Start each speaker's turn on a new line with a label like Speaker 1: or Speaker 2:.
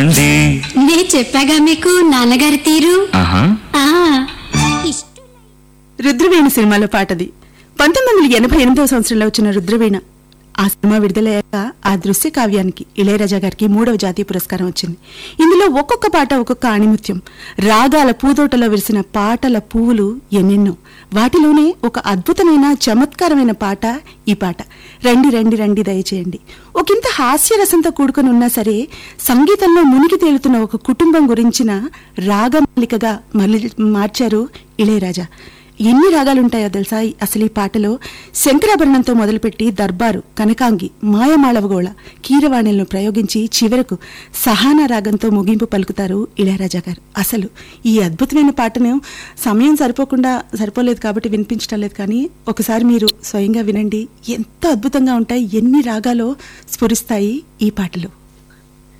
Speaker 1: ఉంది.
Speaker 2: నే చెప్పాగా మీకు నాన్నగారి తీరు
Speaker 1: ఆహా
Speaker 2: ఆ
Speaker 3: రుద్రవీణ సినిమాలో పాటది పంతొమ్మిది వందల ఎనభై ఎనిమిదవ సంవత్సరంలో వచ్చిన రుద్రవీణ ఆ సినిమా విడుదలయ్యాక ఆ దృశ్య కావ్యానికి ఇళయరాజా గారికి మూడవ జాతీయ పురస్కారం వచ్చింది ఇందులో ఒక్కొక్క పాట ఒక్కొక్క ఆణిముత్యం రాగాల పూదోటలో విరిసిన పాటల పువ్వులు ఎన్నెన్నో వాటిలోనే ఒక అద్భుతమైన చమత్కారమైన పాట ఈ పాట రండి రండి రండి దయచేయండి ఒకంత హాస్యరసంతో కూడుకొని ఉన్నా సరే సంగీతంలో మునిగి తేలుతున్న ఒక కుటుంబం గురించిన రాగమాలికగా మళ్ళీ మార్చారు ఇళయరాజా ఎన్ని రాగాలుంటాయో తెలుసా ఈ- అసలు ఈ పాటలో శంకరాభరణంతో మొదలుపెట్టి దర్బారు కనకాంగి మాయమాళవగోళ కీరవాణిలను ప్రయోగించి చివరకు సహానా రాగంతో ముగింపు పలుకుతారు ఇళయరాజా గారు అసలు ఈ అద్భుతమైన పాటను సమయం సరిపోకుండా సరిపోలేదు కాబట్టి వినిపించడం లేదు కానీ ఒకసారి మీరు స్వయంగా వినండి ఎంత అద్భుతంగా ఉంటాయి ఎన్ని రాగాలో స్ఫురిస్తాయి ఈ పాటలు